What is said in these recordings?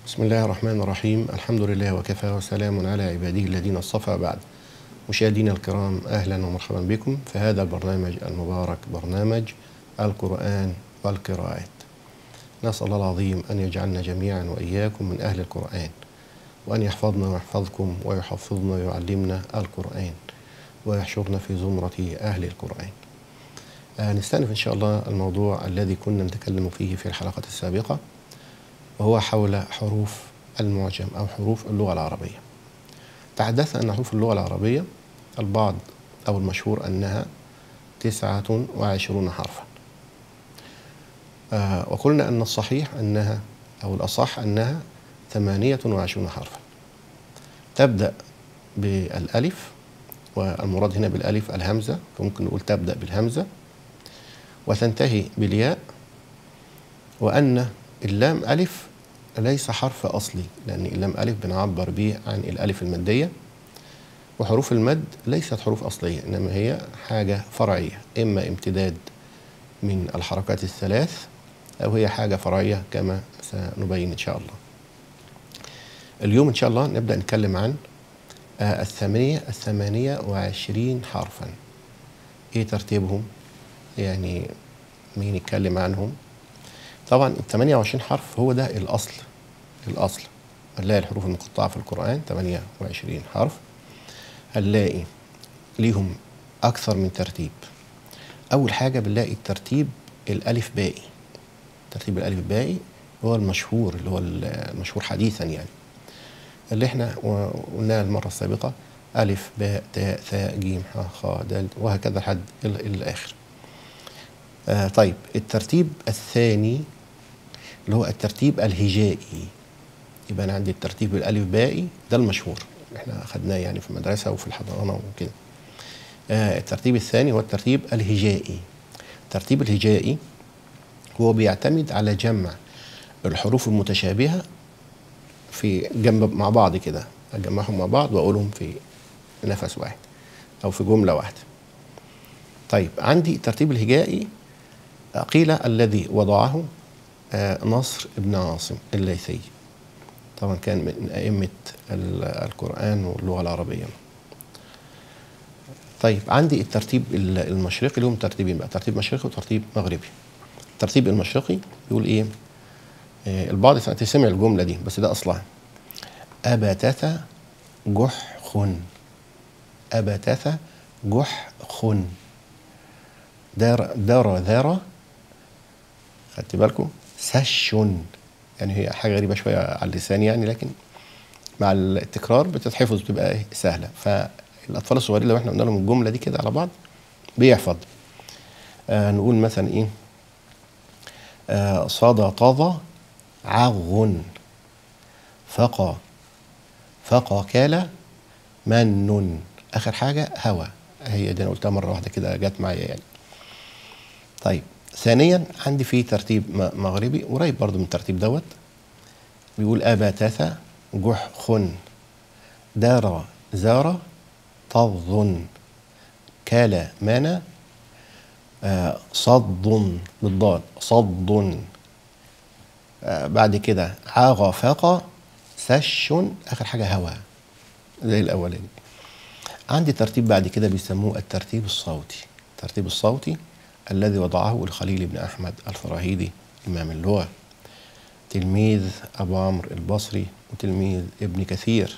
بسم الله الرحمن الرحيم الحمد لله وكفى وسلام على عباده الذين اصطفى بعد مشاهدينا الكرام اهلا ومرحبا بكم في هذا البرنامج المبارك برنامج القران والقراءات نسال الله العظيم ان يجعلنا جميعا واياكم من اهل القران وان يحفظنا ويحفظكم ويحفظنا ويعلمنا القران ويحشرنا في زمره اهل القران آه نستأنف إن شاء الله الموضوع الذي كنا نتكلم فيه في الحلقة السابقة وهو حول حروف المعجم أو حروف اللغة العربية تحدثنا أن حروف اللغة العربية البعض أو المشهور أنها تسعة وعشرون حرفا آه وقلنا أن الصحيح أنها أو الأصح أنها ثمانية وعشرون حرفا تبدأ بالألف والمراد هنا بالألف الهمزة فممكن نقول تبدأ بالهمزة وتنتهي بالياء وأن اللام ألف ليس حرف أصلي لأن اللام ألف بنعبر به عن الألف المادية وحروف المد ليست حروف أصلية إنما هي حاجة فرعية إما امتداد من الحركات الثلاث أو هي حاجة فرعية كما سنبين إن شاء الله اليوم إن شاء الله نبدأ نتكلم عن الثمانية الثمانية وعشرين حرفا إيه ترتيبهم يعني مين يتكلم عنهم طبعا ال 28 حرف هو ده الاصل الاصل هنلاقي الحروف المقطعه في القران 28 حرف هنلاقي ليهم اكثر من ترتيب اول حاجه بنلاقي الترتيب الالف بائي ترتيب الالف بائي هو المشهور اللي هو المشهور حديثا يعني اللي احنا قلناه المره السابقه الف باء تاء ثاء جيم ح خ د وهكذا لحد الاخر آه طيب الترتيب الثاني اللي هو الترتيب الهجائي يبقى انا عندي الترتيب الالف بائي ده المشهور احنا اخذناه يعني في المدرسه وفي الحضانه وكده آه الترتيب الثاني هو الترتيب الهجائي الترتيب الهجائي هو بيعتمد على جمع الحروف المتشابهه في جنب مع بعض كده اجمعهم مع بعض واقولهم في نفس واحد او في جمله واحده طيب عندي الترتيب الهجائي قيل الذي وضعه نصر بن عاصم الليثي طبعا كان من أئمة القرآن واللغة العربية طيب عندي الترتيب المشرقي لهم ترتيبين بقى ترتيب مشرقي وترتيب مغربي الترتيب المشرقي يقول ايه البعض تسمع الجملة دي بس ده أصلها أبتث جح خن أبتث جح خن دار دار ذرة خدت بالكم سش يعني هي حاجه غريبه شويه على اللسان يعني لكن مع التكرار بتتحفظ بتبقى ايه سهله فالاطفال الصغيرين لو احنا قلنا لهم الجمله دي كده على بعض بيحفظ آه نقول مثلا ايه آه صدى طضى عغ فقى فقى كال من اخر حاجه هوى هي دي انا قلتها مره واحده كده جت معايا يعني طيب ثانيا عندي في ترتيب مغربي قريب برضو من الترتيب دوت بيقول أباتث جح خن دار زار طظ كال مانا آه صد بالضاد صد آه بعد كده عاغ فاق سش اخر حاجه هوا زي الاولاني عندي ترتيب بعد كده بيسموه الترتيب الصوتي الترتيب الصوتي الذي وضعه الخليل بن أحمد الفراهيدي إمام اللغة تلميذ أبو عمرو البصري وتلميذ ابن كثير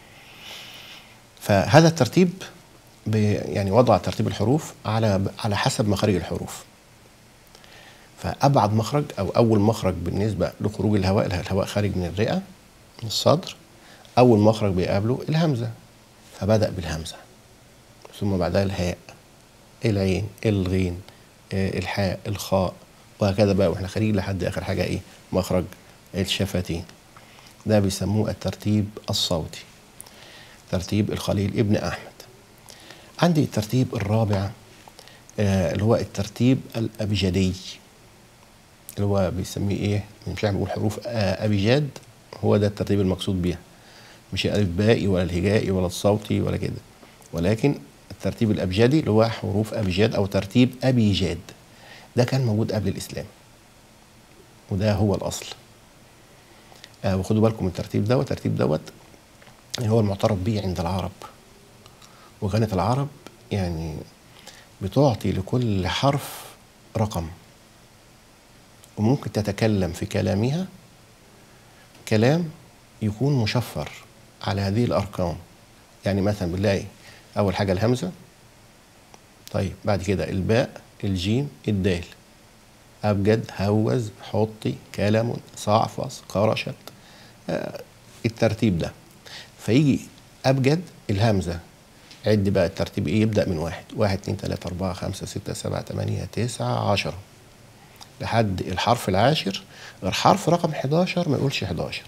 فهذا الترتيب يعني وضع ترتيب الحروف على على حسب مخارج الحروف فأبعد مخرج أو أول مخرج بالنسبة لخروج الهواء الهواء خارج من الرئة من الصدر أول مخرج بيقابله الهمزة فبدأ بالهمزة ثم بعدها الهاء العين الغين الحاء الخاء وهكذا بقى واحنا خارجين لحد اخر حاجه ايه مخرج الشفتين ده بيسموه الترتيب الصوتي ترتيب الخليل ابن احمد عندي الترتيب الرابع آه اللي هو الترتيب الابجدي اللي هو بيسميه ايه مش عارف بقول حروف آه ابجاد هو ده الترتيب المقصود بيها مش الالف بائي ولا الهجائي ولا الصوتي ولا كده ولكن الترتيب الابجدي اللي هو حروف ابجاد او ترتيب ابيجاد ده كان موجود قبل الاسلام وده هو الاصل آه وخدوا بالكم من الترتيب دوت الترتيب دوت هو المعترف به عند العرب وكانت العرب يعني بتعطي لكل حرف رقم وممكن تتكلم في كلامها كلام يكون مشفر على هذه الأرقام يعني مثلا بنلاقي أول حاجة الهمزة طيب بعد كده الباء الجيم الدال أبجد هوز حطي كلم صعفص قرشت آه الترتيب ده فيجي أبجد الهمزة عد بقى الترتيب إيه يبدأ من واحد واحد اتنين تلاتة أربعة خمسة ستة سبعة تمانية تسعة عشرة لحد الحرف العاشر غير حرف رقم 11 ما يقولش 11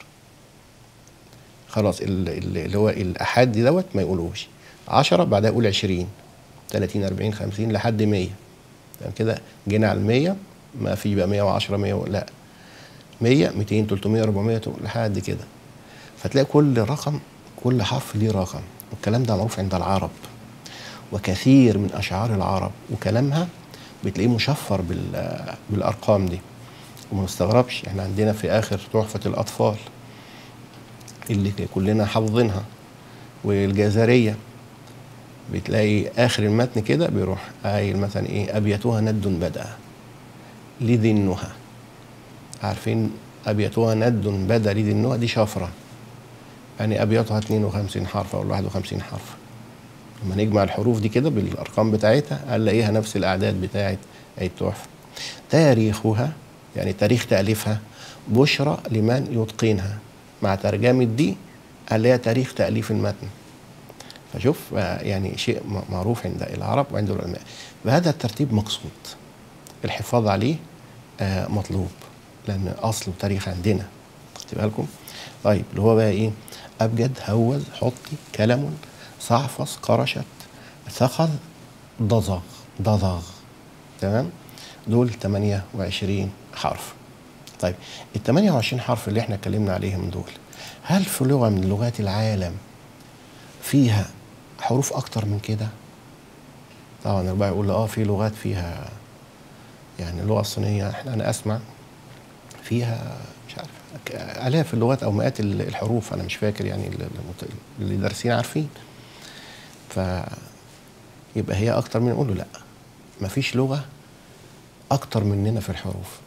خلاص ال- ال- اللي هو الأحاد دي دوت ما يقولوش 10 بعدها يقول 20 30 40 50 لحد 100 تمام كده جينا على ال 100 ما في بقى 110 100 لا 100 200 300 400 لحد كده فتلاقي كل رقم كل حرف ليه رقم والكلام ده معروف عند العرب وكثير من اشعار العرب وكلامها بتلاقيه مشفر بال- بالارقام دي وما نستغربش احنا عندنا في اخر تحفه الاطفال اللي كلنا حافظينها والجزريه بتلاقي اخر المتن كده بيروح قايل مثلا ايه ابيتها ند بدا لذنها عارفين ابيتها ند بدا لذنها دي شفره يعني ابياتها 52 حرف او 51 حرف لما نجمع الحروف دي كده بالارقام بتاعتها هنلاقيها نفس الاعداد بتاعت اي التحفه تاريخها يعني تاريخ تاليفها بشرى لمن يتقنها مع ترجمه دي هنلاقيها تاريخ تاليف المتن فشوف آه، يعني شيء م- معروف عند العرب وعند العلماء بهذا الترتيب مقصود الحفاظ عليه آه، مطلوب لان اصله تاريخ عندنا خدت بالكم طيب اللي هو بقى ايه ابجد هوز حطي كلم صعفص قرشت ثقل ضزغ ضزغ تمام دول 28 حرف طيب ال 28 حرف اللي احنا اتكلمنا عليهم دول هل في لغه من لغات العالم فيها حروف اكتر من كده طبعا البعض يقول اه في لغات فيها يعني اللغه الصينيه احنا انا اسمع فيها مش عارف ك- الاف اللغات او مئات ال- الحروف انا مش فاكر يعني ال- المت- اللي دارسين عارفين ف يبقى هي اكتر من نقول له لا مفيش لغه اكتر مننا في الحروف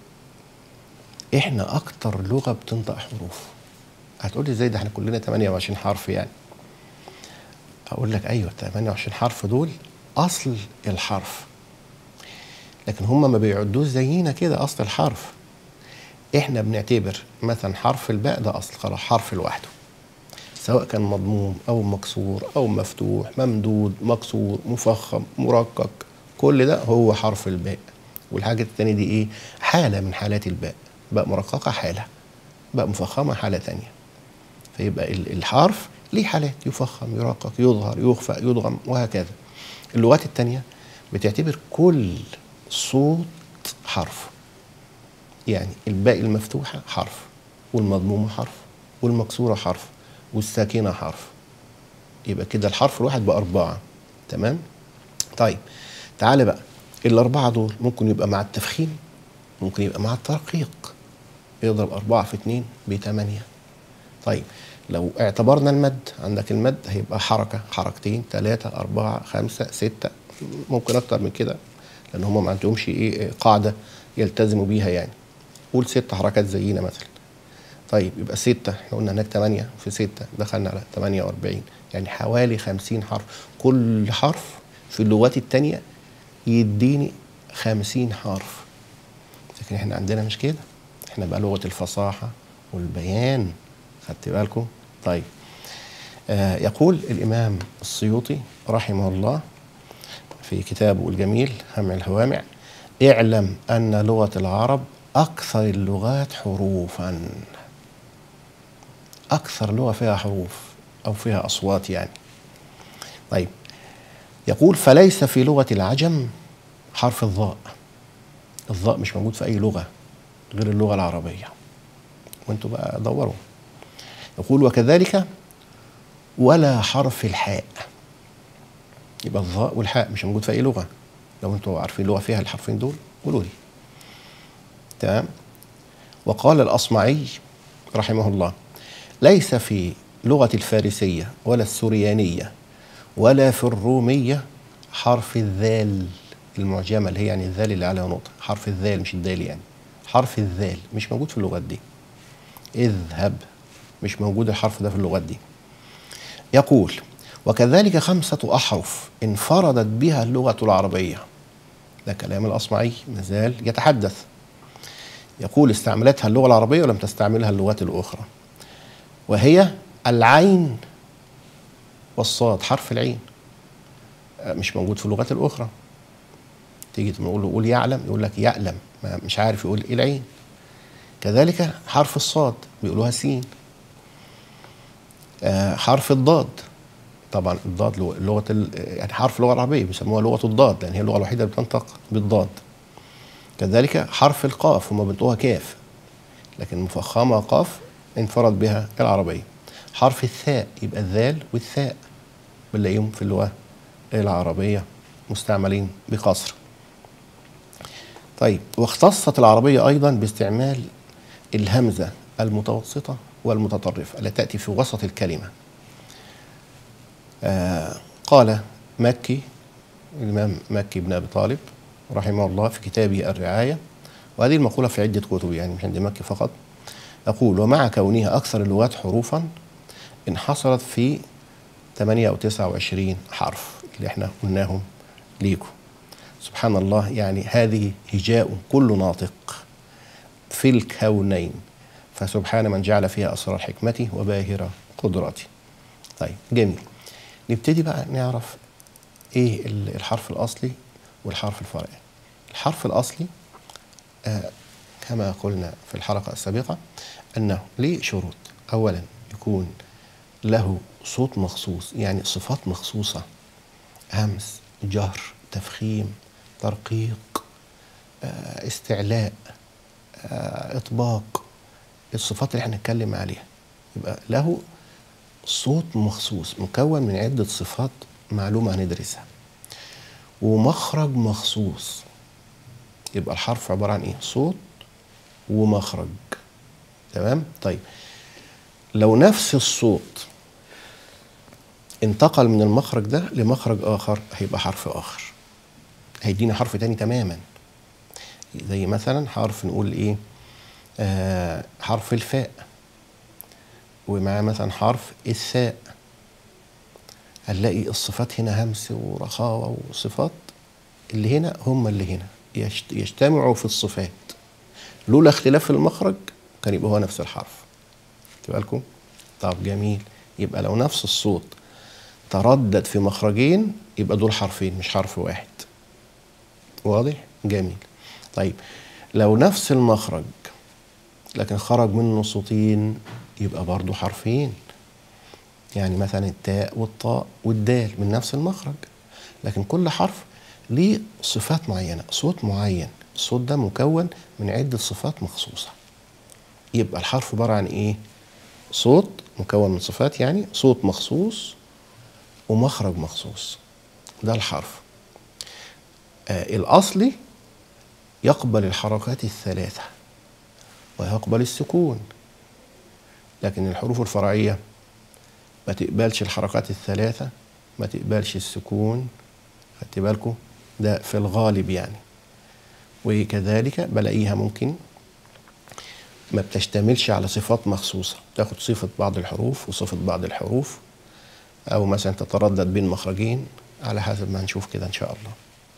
احنا اكتر لغه بتنطق حروف هتقولي ازاي ده احنا كلنا 28 حرف يعني اقول لك ايوه 28 حرف دول اصل الحرف لكن هم ما بيعدوش زينا كده اصل الحرف احنا بنعتبر مثلا حرف الباء ده اصل خلاص حرف لوحده سواء كان مضموم او مكسور او مفتوح ممدود مكسور مفخم مرقق كل ده هو حرف الباء والحاجة التانية دي ايه حالة من حالات الباء باء مرققة حالة باء مفخمة حالة تانية فيبقى ال- الحرف ليه حالات يفخم يرقق يظهر يخفى يضغم وهكذا اللغات التانية بتعتبر كل صوت حرف يعني الباء المفتوحة حرف والمضمومة حرف والمكسورة حرف والساكنة حرف يبقى كده الحرف الواحد بأربعة تمام طيب تعالى بقى الأربعة دول ممكن يبقى مع التفخيم ممكن يبقى مع الترقيق يضرب أربعة في اتنين بتمانية طيب لو اعتبرنا المد عندك المد هيبقى حركة حركتين ثلاثة أربعة خمسة ستة ممكن أكتر من كده لأن هم ما عندهمش إيه قاعدة يلتزموا بيها يعني قول ست حركات زينا مثلا طيب يبقى ستة احنا قلنا هناك ثمانية في ستة دخلنا على 48 يعني حوالي 50 حرف كل حرف في اللغات التانية يديني 50 حرف لكن احنا عندنا مش كده احنا بقى لغة الفصاحة والبيان خدت بالكم طيب آه يقول الإمام السيوطي رحمه الله في كتابه الجميل همع الهوامع اعلم أن لغة العرب أكثر اللغات حروفا أكثر لغة فيها حروف أو فيها أصوات يعني طيب يقول فليس في لغة العجم حرف الظاء الظاء مش موجود في أي لغة غير اللغة العربية وانتوا بقى دوروا يقول وكذلك ولا حرف الحاء يبقى الظاء والحاء مش موجود في أي لغة لو انتوا عارفين لغة فيها الحرفين دول قولوا لي تمام وقال الأصمعي رحمه الله ليس في لغة الفارسية ولا السريانية ولا في الرومية حرف الذال المعجمة اللي هي يعني الذال اللي عليها نقطة حرف الذال مش الدال يعني حرف الذال مش موجود في اللغات دي اذهب مش موجود الحرف ده في اللغات دي يقول وكذلك خمسة أحرف انفردت بها اللغة العربية ده كلام الأصمعي مازال يتحدث يقول استعملتها اللغة العربية ولم تستعملها اللغات الأخرى وهي العين والصاد حرف العين مش موجود في اللغات الأخرى تيجي تقول له قول يعلم يقول لك يعلم مش عارف يقول ايه العين كذلك حرف الصاد بيقولوها سين آه حرف الضاد طبعا الضاد لغه يعني حرف اللغه العربيه بيسموها لغه الضاد لان هي اللغه الوحيده اللي بتنطق بالضاد كذلك حرف القاف هم بينطقوها كاف لكن مفخمه قاف انفرد بها العربيه حرف الثاء يبقى الذال والثاء بنلاقيهم في اللغه العربيه مستعملين بقصر طيب واختصت العربيه ايضا باستعمال الهمزه المتوسطه والمتطرفه التي تاتي في وسط الكلمه آه قال مكي الإمام مكي بن أبي طالب رحمه الله في كتابه الرعاية وهذه المقولة في عدة كتب يعني مش عند مكي فقط يقول ومع كونها أكثر اللغات حروفا انحصرت في 8 أو 29 حرف اللي احنا قلناهم ليكم سبحان الله يعني هذه هجاء كل ناطق في الكونين فسبحان من جعل فيها أسرار حكمته وباهر قدرته طيب جميل نبتدي بقى نعرف ايه الحرف الاصلي والحرف الفرعي الحرف الاصلي آه كما قلنا في الحلقه السابقه انه ليه شروط اولا يكون له صوت مخصوص يعني صفات مخصوصه همس جهر تفخيم ترقيق آه استعلاء آه اطباق الصفات اللي احنا هنتكلم عليها يبقى له صوت مخصوص مكون من عدة صفات معلومة هندرسها ومخرج مخصوص يبقى الحرف عبارة عن ايه صوت ومخرج تمام طيب لو نفس الصوت انتقل من المخرج ده لمخرج آخر هيبقى حرف آخر هيدينا حرف تاني تماما زي مثلا حرف نقول ايه آه حرف الفاء ومعاه مثلا حرف الثاء هنلاقي الصفات هنا همس ورخاوة وصفات اللي هنا هم اللي هنا يجتمعوا في الصفات لولا اختلاف في المخرج كان يبقى هو نفس الحرف تبقى لكم طب جميل يبقى لو نفس الصوت تردد في مخرجين يبقى دول حرفين مش حرف واحد واضح جميل طيب لو نفس المخرج لكن خرج منه صوتين يبقى برضو حرفين يعني مثلا التاء والطاء والدال من نفس المخرج لكن كل حرف ليه صفات معينة صوت معين الصوت ده مكون من عدة صفات مخصوصة يبقى الحرف عبارة عن ايه صوت مكون من صفات يعني صوت مخصوص ومخرج مخصوص ده الحرف آه الأصلي يقبل الحركات الثلاثة ويقبل السكون لكن الحروف الفرعية ما تقبلش الحركات الثلاثة ما تقبلش السكون خدت بالكم ده في الغالب يعني وكذلك بلاقيها ممكن ما بتشتملش على صفات مخصوصة تاخد صفة بعض الحروف وصفة بعض الحروف أو مثلا تتردد بين مخرجين على حسب ما هنشوف كده إن شاء الله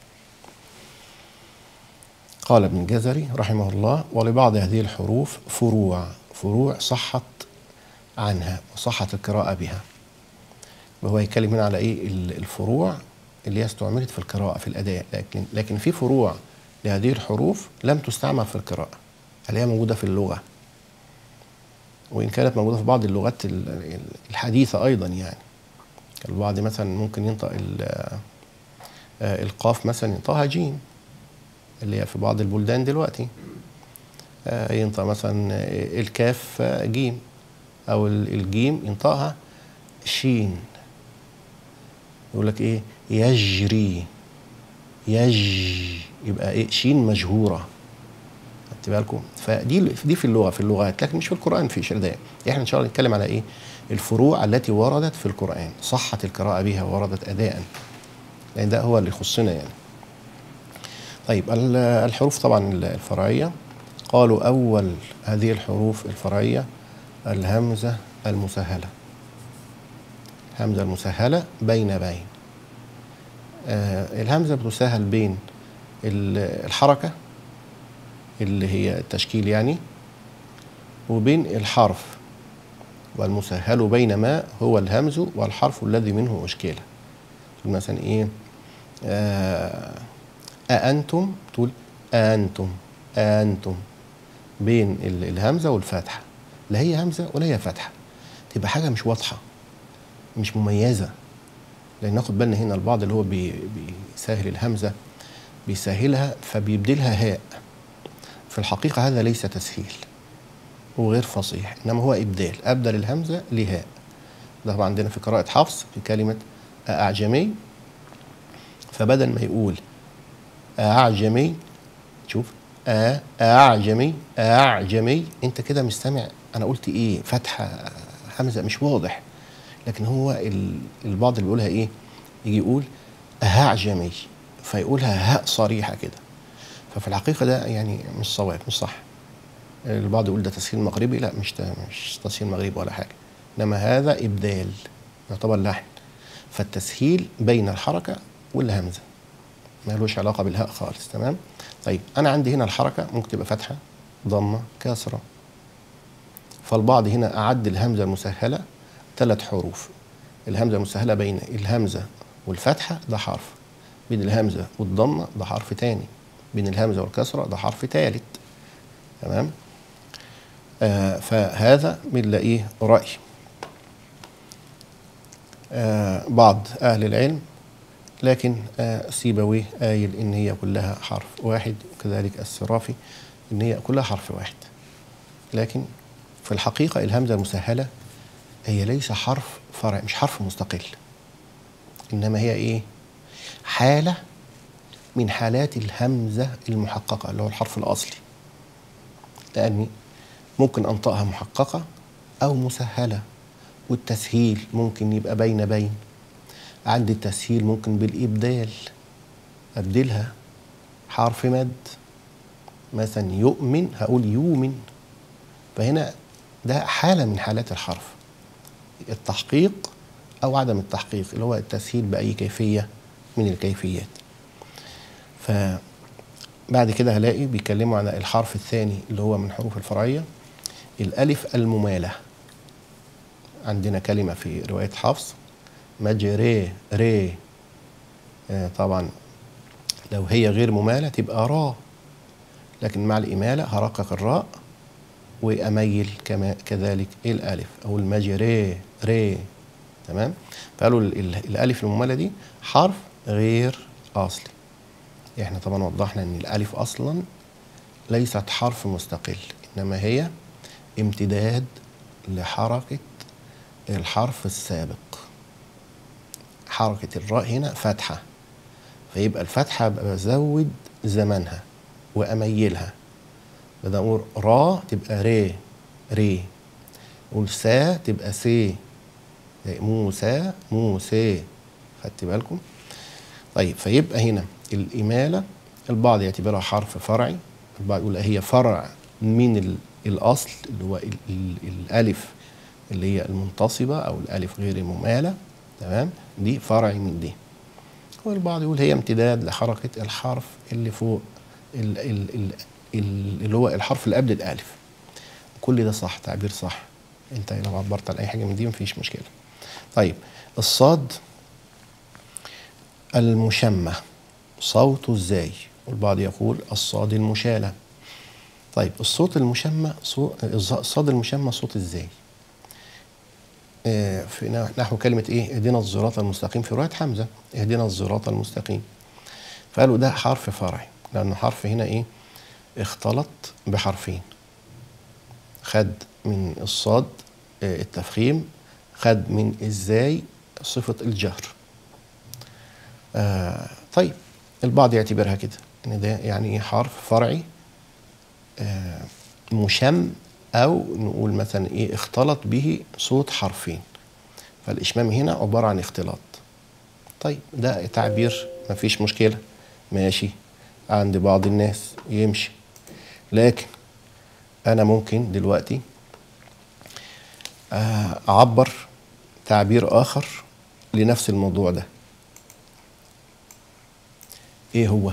قال ابن الجزري رحمه الله ولبعض هذه الحروف فروع فروع صحت عنها وصحت القراءة بها وهو يتكلم هنا على ايه الفروع اللي هي استعملت في القراءة في الأداء لكن لكن في فروع لهذه الحروف لم تستعمل في القراءة اللي هي موجودة في اللغة وإن كانت موجودة في بعض اللغات الحديثة أيضا يعني البعض مثلا ممكن ينطق القاف مثلا ينطقها جيم اللي هي في بعض البلدان دلوقتي ينطق مثلا الكاف جيم او الجيم ينطقها شين يقول لك ايه يجري يج يبقى ايه شين مجهوره خدت بالكم فدي دي في اللغه في اللغات لكن مش في القران في شيء ده احنا ان شاء الله نتكلم على ايه الفروع التي وردت في القران صحت القراءه بها وردت اداء لان ده هو اللي يخصنا يعني طيب ال- الحروف طبعا الفرعيه قالوا اول هذه الحروف الفرعيه الهمزه المسهله همزه المسهله بين بين آه الهمزه بتسهل بين ال- الحركه اللي هي التشكيل يعني وبين الحرف والمسهل بينما هو الهمز والحرف الذي منه أشكال تقول مثلا إيه آه أأنتم تقول أنتم أنتم بين ال- الهمزة والفتحة لا هي همزة ولا هي فتحة تبقى حاجة مش واضحة مش مميزة لأن ناخد بالنا هنا البعض اللي هو بي بيسهل الهمزة بيسهلها فبيبدلها هاء في الحقيقة هذا ليس تسهيل وغير فصيح إنما هو إبدال أبدل الهمزة لهاء ده طبعا عندنا في قراءة حفص في كلمة أعجمي فبدل ما يقول أعجمي شوف أ أعجمي أعجمي أنت كده مش سامع أنا قلت إيه فتحة همزة مش واضح لكن هو ال- البعض اللي بيقولها إيه يجي يقول أعجمي فيقولها هاء صريحة كده ففي الحقيقة ده يعني مش صواب مش صح البعض يقول ده تسهيل مغربي لا مش ت- مش تسهيل مغربي ولا حاجة إنما هذا إبدال يعتبر لحن فالتسهيل بين الحركة والهمزة ما لوش علاقة بالهاء خالص تمام طيب أنا عندي هنا الحركة ممكن تبقى فتحة ضمة كسرة فالبعض هنا أعد الهمزة المسهلة ثلاث حروف الهمزة المسهلة بين الهمزة والفتحة ده حرف بين الهمزة والضمة ده حرف تاني بين الهمزة والكسرة ده حرف تالت تمام آه فهذا بنلاقيه رأي آه بعض أهل العلم لكن آه سيبويه قايل إن هي كلها حرف واحد وكذلك السرافي إن هي كلها حرف واحد لكن في الحقيقة الهمزة المسهلة هي ليس حرف فرع مش حرف مستقل إنما هي إيه حالة من حالات الهمزة المحققة اللي هو الحرف الأصلي لأني ممكن أنطقها محققة أو مسهلة والتسهيل ممكن يبقى بين بين عندي التسهيل ممكن بالإبدال أبدلها حرف مد مثلا يؤمن هقول يؤمن فهنا ده حالة من حالات الحرف التحقيق أو عدم التحقيق اللي هو التسهيل بأي كيفية من الكيفيات فبعد كده هلاقي بيتكلموا عن الحرف الثاني اللي هو من حروف الفرعية الألف الممالة عندنا كلمة في رواية حفص مجري ري آه طبعا لو هي غير ممالة تبقى را لكن مع الإمالة هرقق الراء وأميل كما كذلك الألف أو المجري ري تمام فقالوا ال- ال- الألف الممالة دي حرف غير أصلي احنا طبعا وضحنا ان الألف أصلا ليست حرف مستقل إنما هي امتداد لحركة الحرف السابق حركة الراء هنا فتحة فيبقى الفتحة بقى بزود زمنها وأميلها بدل أقول را تبقى ري ري أقول سا تبقى سي موسى موسى خدت بالكم طيب فيبقى هنا الإمالة البعض يعتبرها حرف فرعي البعض يقول هي فرع من ال- الأصل اللي هو ال ال الألف اللي هي المنتصبة أو الألف غير الممالة تمام دي فرع من دي والبعض يقول هي امتداد لحركة الحرف اللي فوق ال ال ال ال اللي هو الحرف اللي قبل الألف كل ده صح تعبير صح انت لو عبرت عن اي حاجه من دي مفيش مشكله طيب الصاد المشمة صوته ازاي والبعض يقول الصاد المشالة طيب الصوت المشمة صوت الصاد المشمة صوت ازاي آه، في نحو كلمة ايه اهدنا الصراط المستقيم في رواية حمزة اهدنا الصراط المستقيم فقالوا ده حرف فرعي لأنه حرف هنا ايه اختلط بحرفين خد من الصاد آه، التفخيم خد من ازاي صفة الجهر آه طيب البعض يعتبرها كده ان ده يعني إيه حرف فرعي آه، مشم او نقول مثلا ايه اختلط به صوت حرفين فالاشمام هنا عباره عن اختلاط طيب ده تعبير مفيش مشكله ماشي عند بعض الناس يمشي لكن انا ممكن دلوقتي آه، اعبر تعبير اخر لنفس الموضوع ده ايه هو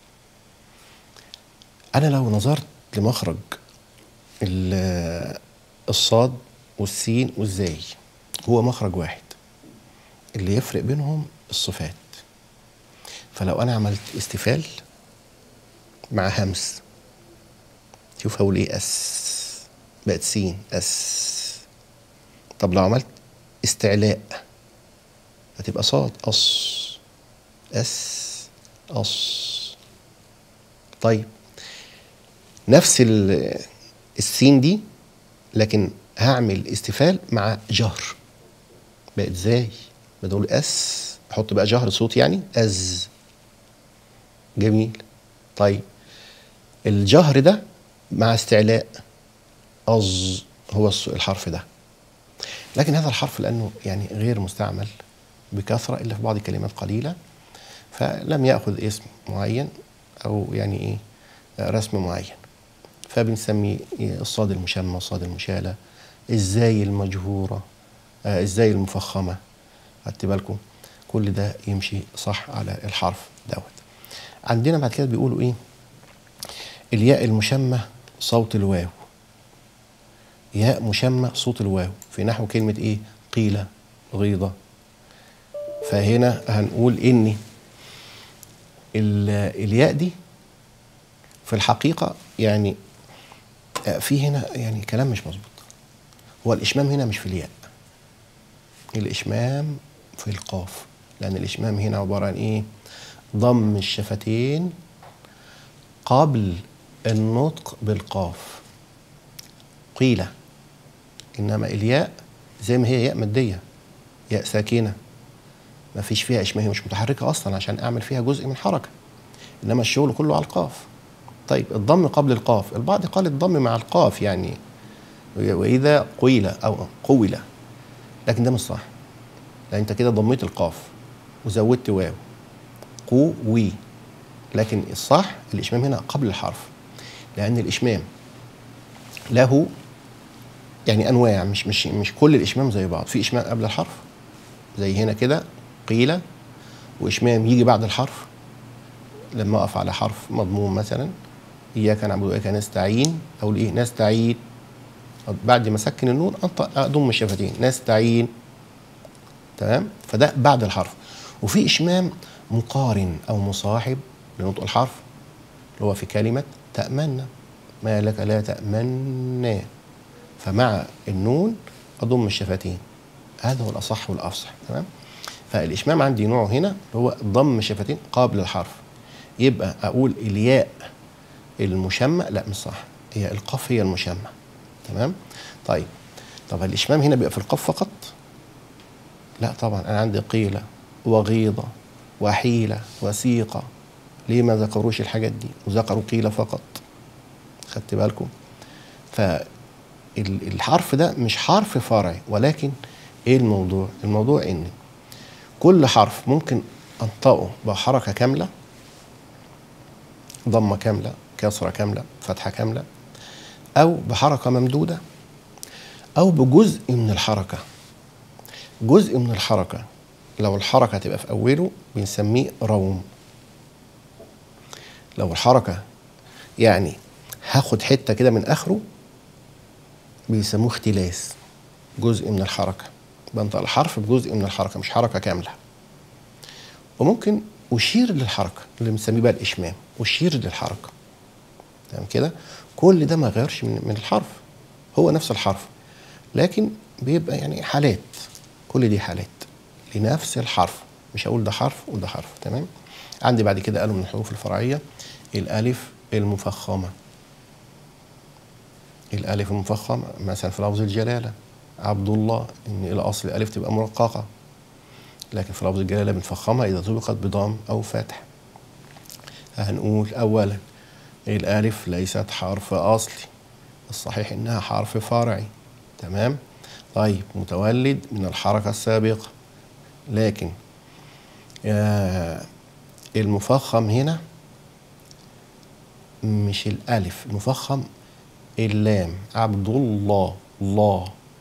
انا لو نظرت لمخرج ال- الصاد والسين والزاي هو مخرج واحد اللي يفرق بينهم الصفات فلو انا عملت استفال مع همس شوف هقول ايه اس بقت سين اس طب لو عملت استعلاء هتبقى صاد أص أس أص طيب نفس ال- السين دي لكن هعمل استفال مع جهر بقت ازاي بدول اس احط بقى جهر صوت يعني از جميل طيب الجهر ده مع استعلاء أظ هو الص- الحرف ده لكن هذا الحرف لأنه يعني غير مستعمل بكثرة إلا في بعض الكلمات قليلة فلم يأخذ اسم معين أو يعني إيه آه، رسم معين فبنسميه إيه الصاد المشمى الصاد المشالة الزاي المجهورة آه، الزاي المفخمة خدت بالكم كل ده يمشي صح على الحرف دوت عندنا بعد كده بيقولوا ايه الياء المشمة صوت الواو ياء مشمة صوت الواو في نحو كلمة ايه قيل غيضة فهنا هنقول ان ال- الياء دي في الحقيقة يعني آه، في هنا يعني كلام مش مظبوط هو الإشمام هنا مش في الياء الإشمام في القاف لأن الإشمام هنا عبارة عن إيه ضم الشفتين قبل النطق بالقاف قيل إنما الياء زي ما هي ياء مادية ياء ساكنة ما فيش فيها إشمام هي مش متحركة أصلا عشان أعمل فيها جزء من حركة إنما الشغل كله على القاف طيب الضم قبل القاف البعض قال الضم مع القاف يعني وإذا قيل أو قول لكن ده مش صح لأن أنت كده ضميت القاف وزودت واو قو وي لكن الصح الإشمام هنا قبل الحرف لأن الإشمام له يعني أنواع مش مش مش كل الإشمام زي بعض في إشمام قبل الحرف زي هنا كده قيل وإشمام يجي بعد الحرف لما أقف على حرف مضموم مثلا إياك نعبد وإياك نستعين أقول إيه نستعين بعد ما أسكن النون أنطق أضم الشفتين نستعين تمام فده بعد الحرف وفي إشمام مقارن أو مصاحب لنطق الحرف اللي هو في كلمة تأمنا ما لك لا تأمنا فمع النون أضم الشفتين هذا هو الأصح والأفصح تمام فالإشمام عندي نوعه هنا اللي هو ضم الشفتين قبل الحرف يبقى أقول الياء المشمى لا مش صح هي القاف هي المشمى تمام طيب طب الإشمام هنا بيبقى في القاف فقط لا طبعا أنا عندي قيلة وغيضة وحيلة وسيقة ليه ما ذكروش الحاجات دي وذكروا قيلة فقط خدت بالكم فالحرف ده مش حرف فرعي ولكن ايه الموضوع الموضوع ان كل حرف ممكن انطقه بحركة كاملة ضمة كاملة كسرة كاملة فتحة كاملة أو بحركة ممدودة أو بجزء من الحركة جزء من الحركة لو الحركة تبقى في أوله بنسميه روم لو الحركة يعني هاخد حتة كده من آخره بيسموه اختلاس جزء من الحركة بنطق الحرف بجزء من الحركة مش حركة كاملة وممكن أشير للحركة اللي بنسميه بقى الإشمام أشير للحركة تمام كده كل ده ما غيرش من, من الحرف هو نفس الحرف لكن بيبقى يعني حالات كل دي حالات لنفس الحرف مش هقول ده حرف وده حرف تمام عندي بعد كده قالوا من الحروف الفرعية الألف المفخمة الألف المفخمة مثلا في لفظ الجلالة عبد الله إن الأصل الألف تبقى مرققة لكن في لفظ الجلالة بنفخمها إذا سبقت بضم أو فتح هنقول أولا الألف ليست حرف أصلي الصحيح إنها حرف فرعي تمام طيب متولد من الحركة السابقة لكن آه المفخم هنا مش الألف المفخم اللام عبد الله الله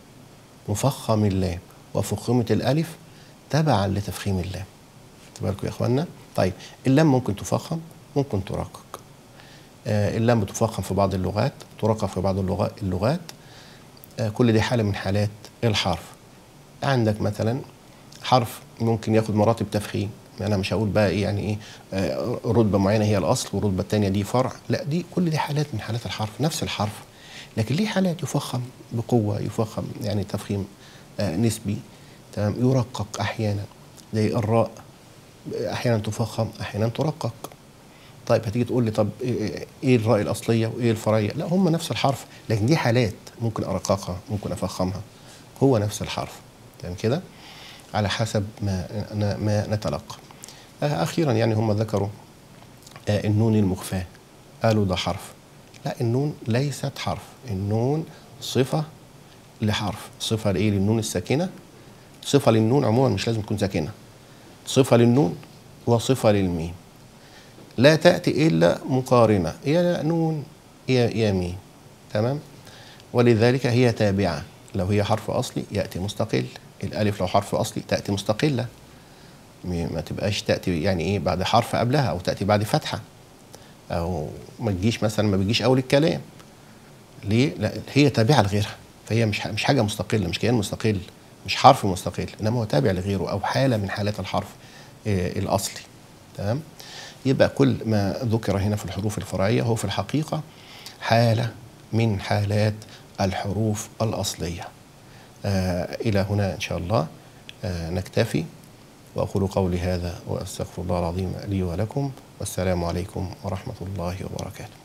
مفخم اللام وفخمت الألف تبعا لتفخيم اللام بالكم يا إخوانا طيب اللام ممكن تفخم ممكن ترقق آه اللام بتفخم في بعض اللغات ترقق في بعض اللغات, اللغات آه كل دي حالة من حالات الحرف عندك مثلا حرف ممكن ياخد مراتب تفخيم انا مش هقول بقى ايه يعني ايه آه رتبه معينه هي الاصل والرتبه الثانيه دي فرع لا دي كل دي حالات من حالات الحرف نفس الحرف لكن ليه حالات يفخم بقوه يفخم يعني تفخيم آه نسبي تمام يرقق احيانا زي الراء احيانا تفخم احيانا ترقق طيب هتيجي تقول لي طب ايه الراء الاصليه وايه الفرعيه لا هم نفس الحرف لكن دي حالات ممكن ارققها ممكن افخمها هو نفس الحرف تمام كده على حسب ما ما نتلقى اخيرا يعني هم ذكروا النون المخفاه قالوا ده حرف لا النون ليست حرف النون صفه لحرف صفه لايه للنون الساكنه صفه للنون عموما مش لازم تكون ساكنه صفه للنون وصفه للميم لا تاتي الا مقارنه يا نون يا يا ميم تمام ولذلك هي تابعه لو هي حرف اصلي ياتي مستقل الالف لو حرف اصلي تاتي مستقله ما تبقاش تاتي يعني ايه بعد حرف قبلها او تاتي بعد فتحه او ما تجيش مثلا ما بيجيش اول الكلام ليه لا هي تابعه لغيرها فهي مش مش حاجه مستقله مش كيان مستقل مش حرف مستقل انما هو تابع لغيره او حاله من حالات الحرف إيه الاصلي تمام يبقى كل ما ذكر هنا في الحروف الفرعيه هو في الحقيقه حاله من حالات الحروف الاصليه آه إلى هنا إن شاء الله آه نكتفي وأقول قولي هذا وأستغفر الله العظيم لي ولكم والسلام عليكم ورحمة الله وبركاته